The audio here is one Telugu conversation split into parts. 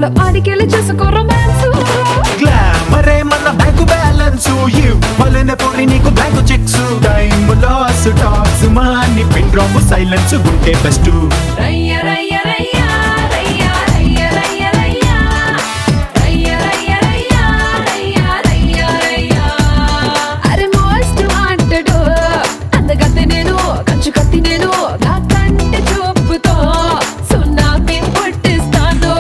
సో ఆడికెళ్ళి చేసుకో రొమాన్స్ గ్లామరే మన బ్యాంకు బ్యాలెన్స్ ఇవ్వలేని పొడి నీకు బ్యాంకు చెక్స్ టైం లాస్ టాక్స్ మాని పిన్ డ్రాప్ సైలెన్స్ ఉంటే బెస్ట్ రయ్య రయ్య రయ్య రయ్య రయ్య రయ్య రయ్య రయ్య రయ్య రయ్య రయ్య రయ్య రయ్య అరే మోస్ట్ వాంటెడ్ అందగత్తి నేను కంచు కత్తి నేను నా కంటి చూపుతో సున్నామీ పుట్టిస్తాను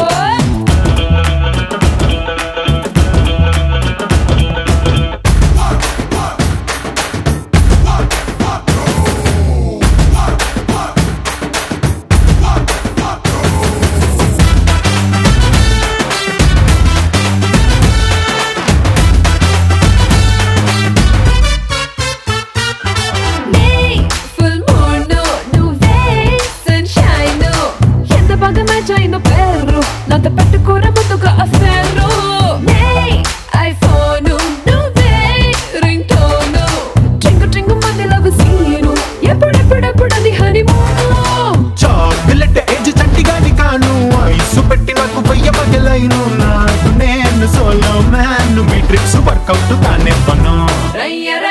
నే ఫుల్ మూన్ నువ్వే సన్షైన్ ఎంత బాగా మ్యాచ్ అయిందో పేరు నాతో పెట్టుకోర ముద్దుగా అఫేరు నే ఐఫోన్ నువ్వే రింగ్ టోన్ ట్రింగు ట్రింగు మంది లవ్ సీను ఎప్పుడెప్పుడెప్పుడు అది హనీమూన్ చాక్లెట్ ఏజ్ చంటిగాని కాను ఐసు పెట్టి నాకు వెయ్య పగలైను నాకు నేను సోలో మ్యాన్ మీ ట్రిప్స్ వర్కౌట్ కానివ్వను రయ్య